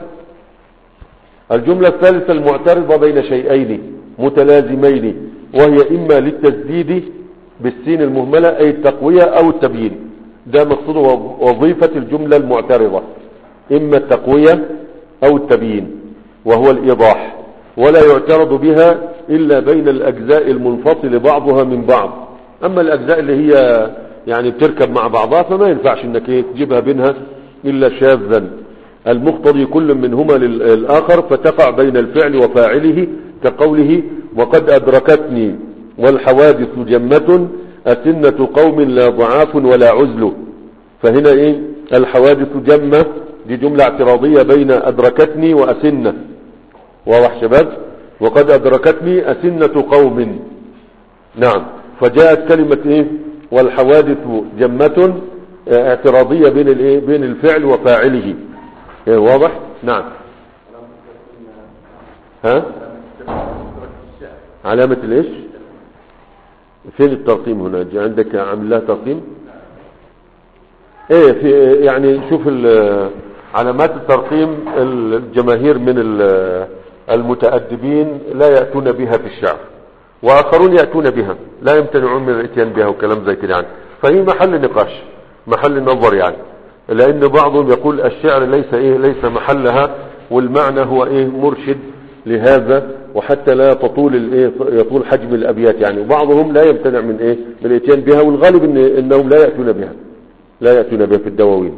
[SPEAKER 1] الجملة الثالثة المعترضة بين شيئين متلازمين وهي إما للتسديد بالسين المهملة أي التقوية أو التبيين ده مقصود وظيفة الجملة المعترضة إما التقوية أو التبيين وهو الإيضاح ولا يعترض بها إلا بين الأجزاء المنفصل بعضها من بعض أما الأجزاء اللي هي يعني بتركب مع بعضها فما ينفعش انك إيه تجيبها بينها إلا شاذا المقتضي كل منهما للآخر فتقع بين الفعل وفاعله كقوله وقد أدركتني والحوادث جمة أسنة قوم لا ضعاف ولا عزل فهنا إيه الحوادث جمة دي جملة اعتراضية بين أدركتني وأسنة واضح شباب وقد أدركتني أسنة قوم نعم فجاءت كلمة إيه والحوادث جمة اه، اعتراضية بين الإيه بين الفعل وفاعله إيه واضح نعم ها علامة الايش فين الترقيم هنا جاء عندك عامل لها ترقيم ايه في يعني شوف ال- علامات الترقيم الجماهير من ال- المتأدبين لا يأتون بها في الشعر وآخرون يأتون بها لا يمتنعون من الاتيان بها وكلام زي كده يعني فهي محل نقاش محل نظر يعني لأن بعضهم يقول الشعر ليس إيه ليس محلها والمعنى هو إيه مرشد لهذا وحتى لا تطول الايه يطول حجم الابيات يعني وبعضهم لا يمتنع من ايه من الاتيان بها والغالب إن انهم لا ياتون بها لا ياتون بها في الدواوين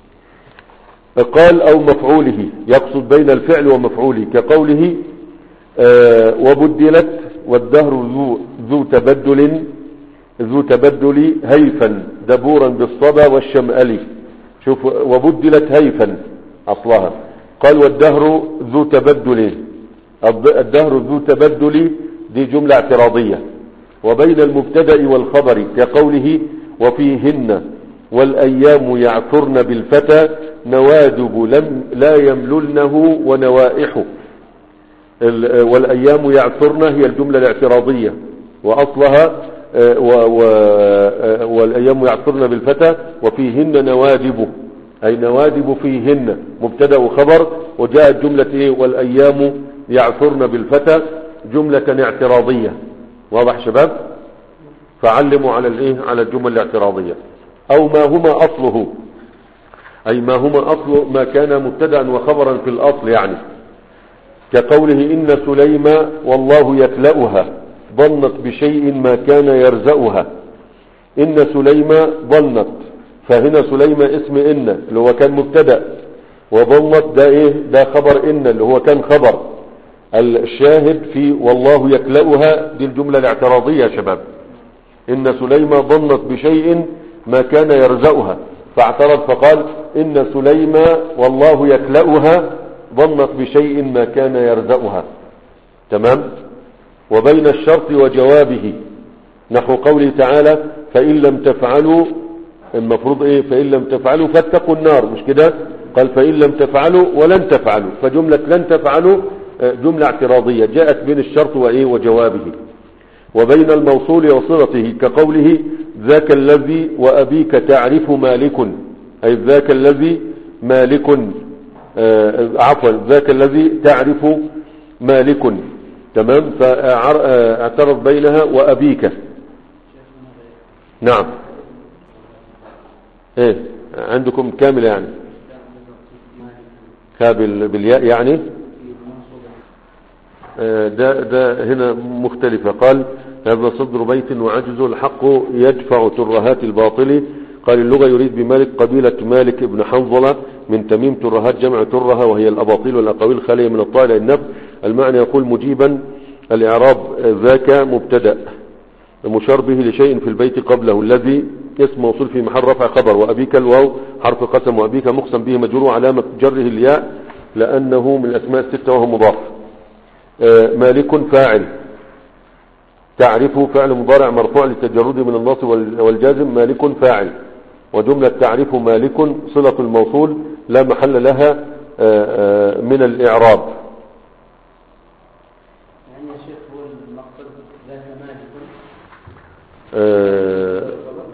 [SPEAKER 1] قال او مفعوله يقصد بين الفعل ومفعوله كقوله آه وبدلت والدهر ذو ذو تبدل ذو تبدل هيفا دبورا بالصبا والشمأل شوف وبدلت هيفا اصلها قال والدهر ذو تبدل الد- الدهر ذو تبدل دي جملة اعتراضية وبين المبتدأ والخبر كقوله وفيهن والأيام يعثرن بالفتى نوادب لم لا يمللنه ونوائحه ال- والأيام يعثرن هي الجملة الاعتراضية وأصلها آه، و و آه، والأيام يعثرن بالفتى وفيهن نوادب أي نوادب فيهن مبتدأ وخبر وجاءت جملة إيه والأيام يعثرن بالفتى جملة اعتراضية واضح شباب فعلموا على الايه على الجمل الاعتراضية او ما هما اصله اي ما هما اصل ما كان مبتدا وخبرا في الاصل يعني كقوله إن سليم والله يكلأها ظنت بشيء ما كان يرزأها إن سليم ظنت فهنا سليم اسم إن اللي هو كان مبتدا وظنت ده إيه ده خبر إن اللي هو كان خبر الشاهد في والله يكلأها دي الجملة الاعتراضية يا شباب إن سليم ظنت بشيء ما كان يرزأها فاعترض فقال إن سليم والله يكلأها ظنت بشيء ما كان يرزأها تمام وبين الشرط وجوابه نحو قوله تعالى فإن لم تفعلوا المفروض ايه فإن لم تفعلوا فاتقوا النار مش كده قال فإن لم تفعلوا ولن تفعلوا فجملة لن تفعلوا آه، جملة اعتراضية جاءت بين الشرط وايه وجوابه وبين الموصول وصلته كقوله ذاك الذي وأبيك تعرف مالك أي ذاك الذي مالك آه، عفوا ذاك الذي تعرف مالك تمام فاعترض بينها وأبيك نعم ايه عندكم كامل يعني كابل بالياء يعني آه، ده ده هنا مختلفة قال هذا صدر بيت وعجز الحق يدفع ترهات الباطل قال اللغة يريد بمالك قبيلة مالك ابن حنظلة من تميم ترهات جمع ترها وهي الأباطيل والأقاويل خالية من الطائل النفس المعنى يقول مجيبا الإعراب ذاك مبتدأ مشار به لشيء في البيت قبله الذي اسم موصول في محل رفع خبر وأبيك الواو حرف قسم وأبيك مقسم به مجرور علامة جره الياء لأنه من الأسماء الستة وهو مضاف آه، مالك فاعل تعرف فعل مضارع مرفوع للتجرد من النص والجازم مالك فاعل وجملة تعرف مالك صلة الموصول لا محل لها آه، آه، من الإعراب
[SPEAKER 2] يعني يا شيخ هو المقصد ذاك مالك
[SPEAKER 1] آه،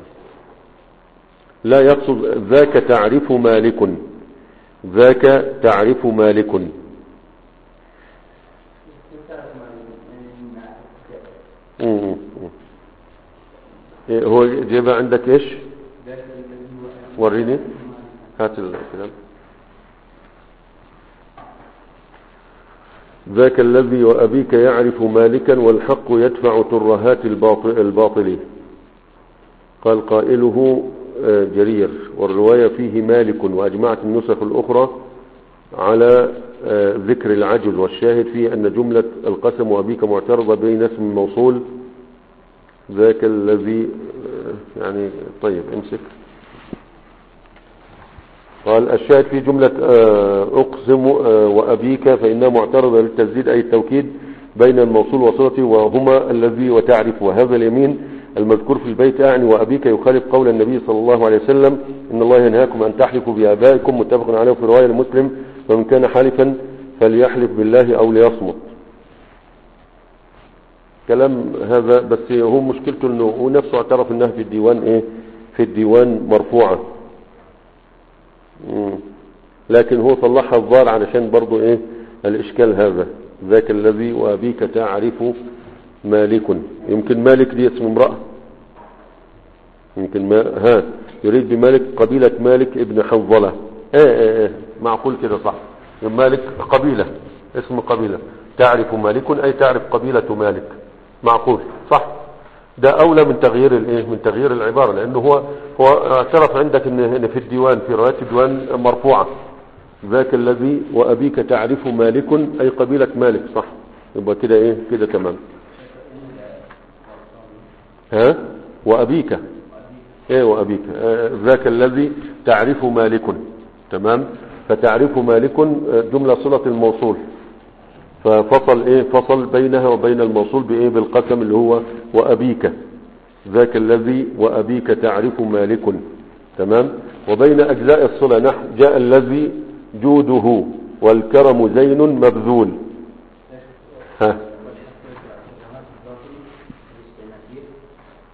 [SPEAKER 1] لا يقصد ذاك تعرف مالك ذاك تعرف مالك مم، مم. إيه، هو جيبها عندك ايش وريني هات الكلام ذاك الذي وأبيك يعرف مالكا والحق يدفع ترهات الباطل, الباطل قال قائله آه، جرير والرواية فيه مالك وأجمعت النسخ الأخرى على آه، ذكر العجز والشاهد فيه أن جملة القسم وأبيك معترضة بين اسم الموصول ذاك الذي آه، يعني طيب امسك قال الشاهد في جملة آه، أقسم آه، وأبيك فإنها معترضة للتسديد أي التوكيد بين الموصول وصلته وهما الذي وتعرف وهذا اليمين المذكور في البيت أعني وأبيك يخالف قول النبي صلى الله عليه وسلم إن الله ينهاكم أن تحلفوا بآبائكم متفق عليه في رواية المسلم فمن كان حالفا فليحلف بالله أو ليصمت كلام هذا بس هو مشكلته انه هو نفسه اعترف انها في الديوان ايه في الديوان مرفوعة مم. لكن هو طلعها الظاهر علشان برضو ايه الاشكال هذا ذاك الذي وابيك تعرف مالك يمكن مالك دي اسم امرأة يمكن ما ها يريد بمالك قبيلة مالك ابن حنظلة ايه ايه ايه معقول كده صح مالك قبيلة اسم قبيلة تعرف مالك اي تعرف قبيلة مالك معقول صح ده اولى من تغيير الايه من تغيير العبارة لانه هو هو اعترف عندك ان إن في الديوان في رواية الديوان مرفوعة ذاك الذي وابيك تعرف مالك اي قبيلة مالك صح يبقى كده ايه كده تمام ها وابيك ايه وابيك آه، ذاك الذي تعرف مالك تمام فتعرف مالك آه، جملة صلة الموصول ففصل ايه فصل بينها وبين الموصول بايه بالقسم اللي هو وابيك ذاك الذي وابيك تعرف مالك تمام وبين اجزاء الصلة نحو جاء الذي جوده والكرم زين مبذول ها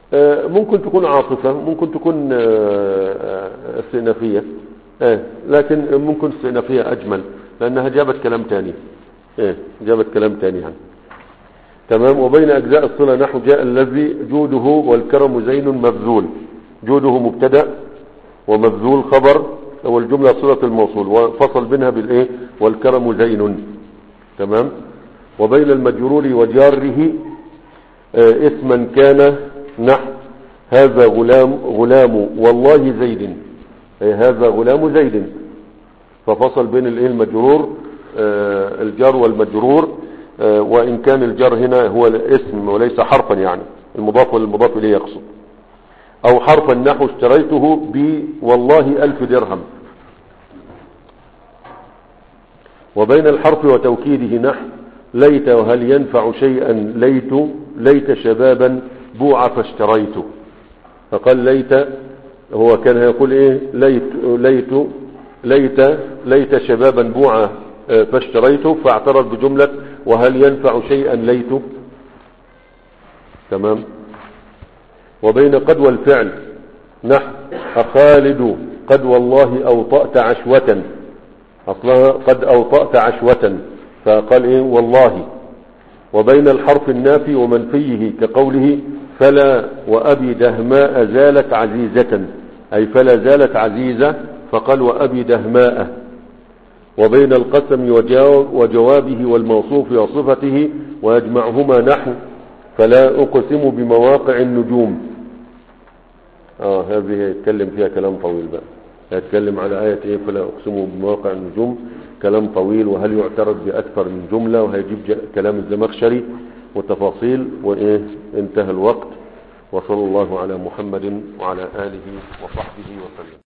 [SPEAKER 1] آه، ممكن تكون عاطفة ممكن تكون آه، آه، استئنافية آه، لكن ممكن استئنافية أجمل لأنها جابت كلام تاني آه، جابت كلام تاني يعني تمام وبين أجزاء الصلة نحو جاء الذي جوده والكرم زين مبذول جوده مبتدأ ومبذول خبر والجملة صلة الموصول وفصل بينها بالإيه والكرم زين تمام وبين المجرور وجاره آه، اسما كان نحو هذا غلام غلام والله زيد أي هذا غلام زيد ففصل بين الايه المجرور آه، الجار والمجرور آه، وان كان الجار هنا هو الاسم وليس حرفا يعني المضاف والمضاف اليه يقصد او حرفا نحو اشتريته ب والله الف درهم وبين الحرف وتوكيده نحو ليت وهل ينفع شيئا ليت ليت شبابا بوع فاشتريته فقال ليت هو كان يقول ايه ليت ليت ليت ليت شبابا بوع آه، فاشتريته فاعترض بجملة وهل ينفع شيئا ليت تمام وبين قد والفعل نحو أخالد قد والله أوطأت عشوة أصلها قد أوطأت عشوة فقال إيه والله وبين الحرف النافي ومنفيه كقوله فلا وأبي دهماء زالت عزيزة أي فلا زالت عزيزة فقال وأبي دهماء وبين القسم وجاو- وجوابه والموصوف وصفته ويجمعهما نحو فلا أقسم بمواقع النجوم اه هذه يتكلم فيها كلام طويل بقى يتكلم على آية ايه فلا أقسم بمواقع النجوم كلام طويل وهل يعترض بأكثر من جملة وهيجيب ج- كلام الزمخشري وتفاصيل وإيه انتهى الوقت وصلى الله على محمد وعلى آله وصحبه وسلم